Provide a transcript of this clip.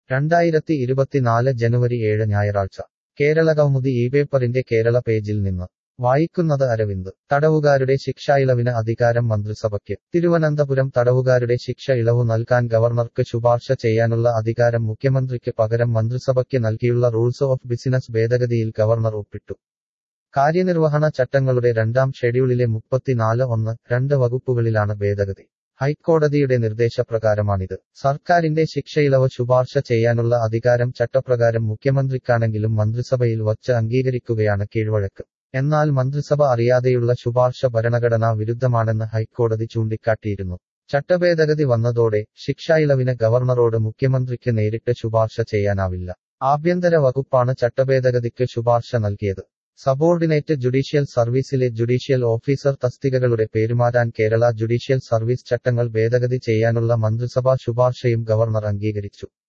രണ്ടായിരത്തി ഇരുപത്തിനാല് ജനുവരി ഏഴ് ഞായറാഴ്ച കേരളകൗമുദി ഈ പേപ്പറിന്റെ കേരള പേജിൽ നിന്ന് വായിക്കുന്നത് അരവിന്ദ് തടവുകാരുടെ ശിക്ഷ ഇളവിന് അധികാരം മന്ത്രിസഭയ്ക്ക് തിരുവനന്തപുരം തടവുകാരുടെ ശിക്ഷ ഇളവു നൽകാൻ ഗവർണർക്ക് ശുപാർശ ചെയ്യാനുള്ള അധികാരം മുഖ്യമന്ത്രിക്ക് പകരം മന്ത്രിസഭയ്ക്ക് നൽകിയുള്ള റൂൾസ് ഓഫ് ബിസിനസ് ഭേദഗതിയിൽ ഗവർണർ ഒപ്പിട്ടു കാര്യനിർവഹണ ചട്ടങ്ങളുടെ രണ്ടാം ഷെഡ്യൂളിലെ മുപ്പത്തിനാല് ഒന്ന് രണ്ട് വകുപ്പുകളിലാണ് ഭേദഗതി ഹൈക്കോടതിയുടെ നിർദ്ദേശപ്രകാരമാണിത് സർക്കാരിന്റെ ശിക്ഷയിളവ് ശുപാർശ ചെയ്യാനുള്ള അധികാരം ചട്ടപ്രകാരം മുഖ്യമന്ത്രിക്കാണെങ്കിലും മന്ത്രിസഭയിൽ വച്ച് അംഗീകരിക്കുകയാണ് കീഴ്വഴക്ക് എന്നാൽ മന്ത്രിസഭ അറിയാതെയുള്ള ശുപാർശ ഭരണഘടനാ വിരുദ്ധമാണെന്ന് ഹൈക്കോടതി ചൂണ്ടിക്കാട്ടിയിരുന്നു ചട്ടഭേദഗതി വന്നതോടെ ശിക്ഷാ ഇളവിന് ഗവർണറോട് മുഖ്യമന്ത്രിക്ക് നേരിട്ട് ശുപാർശ ചെയ്യാനാവില്ല ആഭ്യന്തര വകുപ്പാണ് ചട്ടഭേദഗതിക്ക് ശുപാർശ നൽകിയത് സബോർഡിനേറ്റ് ജുഡീഷ്യൽ സർവീസിലെ ജുഡീഷ്യൽ ഓഫീസർ തസ്തികകളുടെ പേരുമാറ്റാൻ കേരള ജുഡീഷ്യൽ സർവീസ് ചട്ടങ്ങൾ ഭേദഗതി ചെയ്യാനുള്ള മന്ത്രിസഭാ ശുപാർശയും ഗവർണർ അംഗീകരിച്ചു